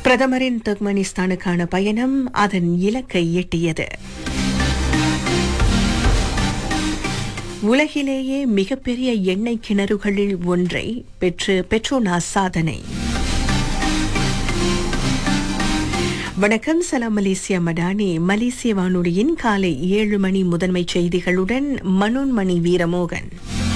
பிரதமரின் துர்க்மெனிஸ்தானுக்கான பயணம் அதன் இலக்கை எட்டியது உலகிலேயே மிகப்பெரிய எண்ணெய் கிணறுகளில் ஒன்றை பெற்று பெட்ரோனாஸ் சாதனை வணக்கம் சலாம் மலேசியா மடானி மலேசிய வானொலியின் காலை ஏழு மணி முதன்மை செய்திகளுடன் மனோன்மணி வீரமோகன்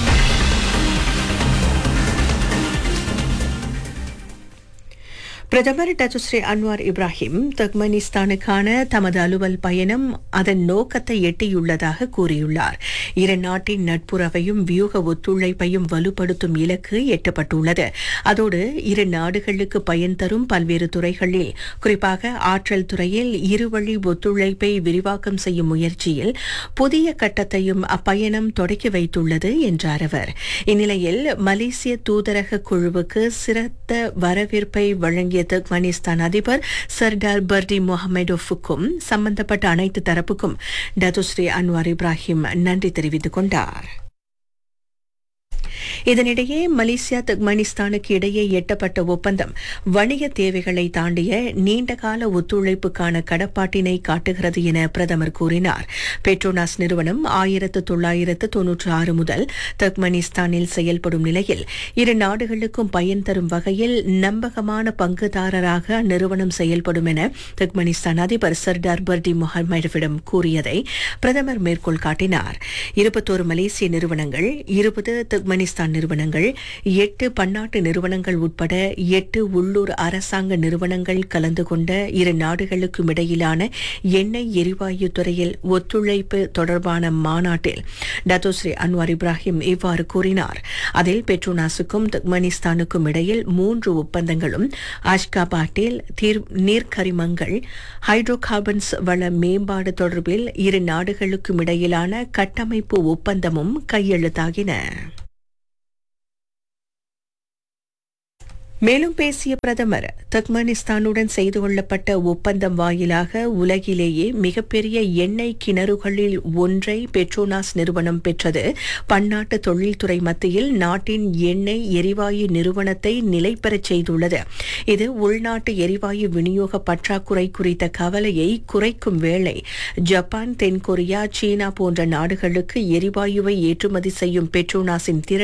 பிரதமர் டச்சுஸ்ரீ அன்வார் இப்ராஹிம் துர்க்மெனிஸ்தானுக்கான தமது அலுவல் பயணம் அதன் நோக்கத்தை எட்டியுள்ளதாக கூறியுள்ளார் இரு நாட்டின் நட்புறவையும் வியூக ஒத்துழைப்பையும் வலுப்படுத்தும் இலக்கு எட்டப்பட்டுள்ளது அதோடு இரு நாடுகளுக்கு பயன் தரும் பல்வேறு துறைகளில் குறிப்பாக ஆற்றல் துறையில் இருவழி ஒத்துழைப்பை விரிவாக்கம் செய்யும் முயற்சியில் புதிய கட்டத்தையும் அப்பயணம் தொடக்கி வைத்துள்ளது என்றார் அவர் இந்நிலையில் மலேசிய தூதரக குழுவுக்கு சிறந்த வரவேற்பை வழங்கிய துர்க்மெனிஸ்தான் அதிபர் சர்டார் பர்டி முகமடோஃபுக்கும் சம்பந்தப்பட்ட அனைத்து தரப்புக்கும் டதுஸ்ரீ அன்வார் இப்ராஹிம் நன்றி தெரிவித்துக் கொண்டார் இதனிடையே மலேசியா துர்க்மெனிஸ்தானுக்கு இடையே எட்டப்பட்ட ஒப்பந்தம் வணிக தேவைகளை தாண்டிய நீண்டகால ஒத்துழைப்புக்கான கடப்பாட்டினை காட்டுகிறது என பிரதமர் கூறினார் பெட்ரோனாஸ் நிறுவனம் ஆயிரத்து தொள்ளாயிரத்து தொன்னூற்று ஆறு முதல் துர்க்மெனிஸ்தானில் செயல்படும் நிலையில் இரு நாடுகளுக்கும் பயன் தரும் வகையில் நம்பகமான பங்குதாரராக அந்நிறுவனம் செயல்படும் என துர்க்மெனிஸ்தான் அதிபர் சர்டார் பர்டி முகமடவிடம் கூறியதை பிரதமர் மேற்கோள் காட்டினார் இருபத்தோரு மலேசிய நிறுவனங்கள் இருபது துர்க்மெனிஸ்தான் நிறுவனங்கள் எட்டு பன்னாட்டு நிறுவனங்கள் உட்பட எட்டு உள்ளூர் அரசாங்க நிறுவனங்கள் கலந்து கொண்ட இரு நாடுகளுக்கும் இடையிலான எண்ணெய் எரிவாயு துறையில் ஒத்துழைப்பு தொடர்பான மாநாட்டில் டத்தோஸ்ரீ அன்வார் இப்ராஹிம் இவ்வாறு கூறினார் அதில் பெட்ரோனாஸுக்கும் துர்க்மெனிஸ்தானுக்கும் இடையில் மூன்று ஒப்பந்தங்களும் அஷ்காபாட்டில் நீர்க்கரிமங்கள் ஹைட்ரோ கார்பன்ஸ் வள மேம்பாடு தொடர்பில் இரு நாடுகளுக்கும் இடையிலான கட்டமைப்பு ஒப்பந்தமும் கையெழுத்தாகின மேலும் பேசிய பிரதமர் துர்க்மெனிஸ்தானுடன் செய்து கொள்ளப்பட்ட ஒப்பந்தம் வாயிலாக உலகிலேயே மிகப்பெரிய எண்ணெய் கிணறுகளில் ஒன்றை பெட்ரோனாஸ் நிறுவனம் பெற்றது பன்னாட்டு தொழில்துறை மத்தியில் நாட்டின் எண்ணெய் எரிவாயு நிறுவனத்தை நிலை பெறச் செய்துள்ளது இது உள்நாட்டு எரிவாயு விநியோக பற்றாக்குறை குறித்த கவலையை குறைக்கும் வேளை ஜப்பான் தென்கொரியா சீனா போன்ற நாடுகளுக்கு எரிவாயுவை ஏற்றுமதி செய்யும் பெட்ரோனாஸின் திறன்